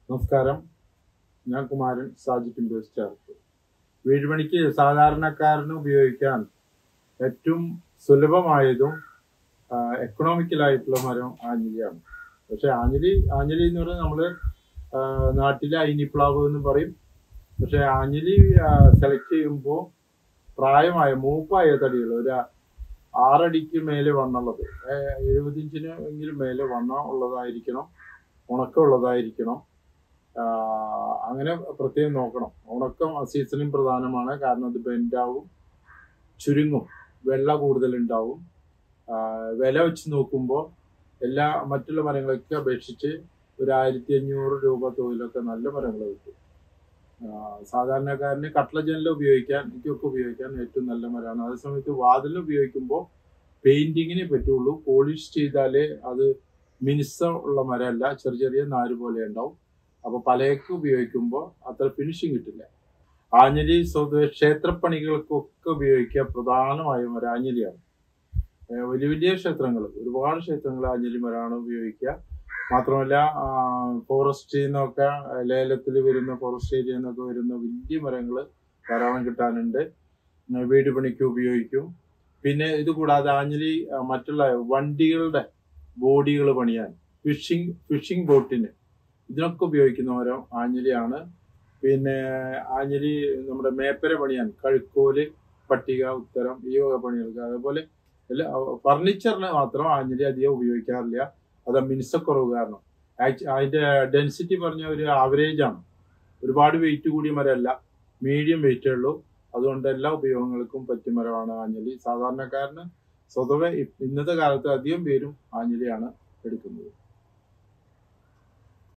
നമസ്കാരം ഞാൻ കുമാരൻ സാജിറ്റ് ഇൻഡസ്ട്രി വീട് പണിക്ക് സാധാരണക്കാരന് ഉപയോഗിക്കാൻ ഏറ്റവും സുലഭമായതും എക്കണോമിക്കലായിട്ടുള്ള മരം ആഞ്ഞിലിയാണ് പക്ഷെ ആഞ്ഞിലി ആഞ്ഞിലി എന്ന് പറഞ്ഞാൽ നമ്മള് ആ, നാട്ടിലെ അയിനിപ്ലാവ് എന്ന് പറയും പക്ഷെ ആഞ്ഞിലി സെലക്ട് ചെയ്യുമ്പോൾ പ്രായമായ മൂപ്പായ തടികൾ ഒരു ആറടിക്ക് മേലെ വണ്ണുള്ളത് എഴുപത് ഇഞ്ചിന് എങ്കിലും മേലെ വണ്ണം ഉള്ളതായിരിക്കണം ഉണക്കമുള്ളതായിരിക്കണം ആ, അങ്ങനെ പ്രത്യേകം നോക്കണം ഉണക്കം സീസണിൽ പ്രധാനമാണ് കാരണം അത് ബെൻഡാവും ചുരുങ്ങും വെള്ള കൂടുതലുണ്ടാവും ആ, വില വെച്ച് നോക്കുമ്പോൾ എല്ലാ മറ്റുള്ള മരങ്ങളൊക്കെ അപേക്ഷിച്ച് ഒരു ആയിരത്തി അഞ്ഞൂറ് രൂപ തൊഴിലൊക്കെ നല്ല മരങ്ങൾ കിട്ടും ആ, സാധാരണക്കാരന് കട്ട്ല ജനൽ ഉപയോഗിക്കാൻ എനിക്കൊക്കെ ഉപയോഗിക്കാൻ ഏറ്റവും നല്ല മരമാണ് അതേ സമയത്ത് വാതിൽ ഉപയോഗിക്കുമ്പോൾ പെയിന്റിങ്ങിനെ പറ്റുള്ളൂ പോളിഷ് ചെയ്താലേ അത് മിനുസം ഉള്ള മരമല്ല ചെറിയ ചെറിയ നാര് പോലെ ഉണ്ടാവും അപ്പൊ പലയൊക്കെ ഉപയോഗിക്കുമ്പോൾ അത്ര ഫിനിഷിങ് കിട്ടില്ല ആഞ്ഞലി സ്വതവേ ക്ഷേത്രപ്പണികൾക്കൊക്കെ ഉപയോഗിക്കുക പ്രധാനമായും ഒരു ആഞ്ഞലിയാണ് ഏഹ് വലിയ വലിയ ക്ഷേത്രങ്ങൾ ഒരുപാട് ക്ഷേത്രങ്ങൾ ആഞ്ഞലി മരമാണ് ഉപയോഗിക്കുക മാത്രമല്ല ഫോറസ്റ്റിൽ നിന്നൊക്കെ ലേലത്തിൽ വരുന്ന ഫോറസ്റ്റ് ഏരിയയിൽ നിന്നൊക്കെ വരുന്ന വലിയ മരങ്ങൾ ധാരാളം കിട്ടാനുണ്ട് ഏഹ് വീട് പണിക്ക് ഉപയോഗിക്കും പിന്നെ ഇത് കൂടാതെ ആഞ്ഞലി ആ, മറ്റുള്ള വണ്ടികളുടെ ബോഡികൾ പണിയാൻ ഫിഷിംഗ് ഫിഷിംഗ് ബോട്ടിന് ഇതിനൊക്കെ ഉപയോഗിക്കുന്ന മരം ആഞ്ഞലിയാണ് പിന്നെ ആഞ്ഞലി നമ്മുടെ മേപ്പര പണിയാൻ കഴുക്കോല് പട്ടിക ഉത്തരം ഈ വക പണികൾക്ക് അതേപോലെ എല്ലാ ഫർണിച്ചറിന് മാത്രം ആഞ്ഞലി അധികം ഉപയോഗിക്കാറില്ല അത് മിനുസക്കുറവ് കാരണം ആക്ച്- അതിന്റെ ഡെൻസിറ്റി പറഞ്ഞ ഒരു ആവറേജ് ആണ് ഒരുപാട് വെയിറ്റ് കൂടിയ മരമല്ല മീഡിയം വെയിറ്റേ ഉള്ളൂ അതുകൊണ്ട് എല്ലാ ഉപയോഗങ്ങൾക്കും പറ്റിയ മരമാണ് ആഞ്ഞലി സാധാരണക്കാരന് സ്വതവേ ഇ- ഇന്നത്തെ കാലത്ത് അധികം പേരും ആഞ്ഞലിയാണ് എടുക്കുന്നത്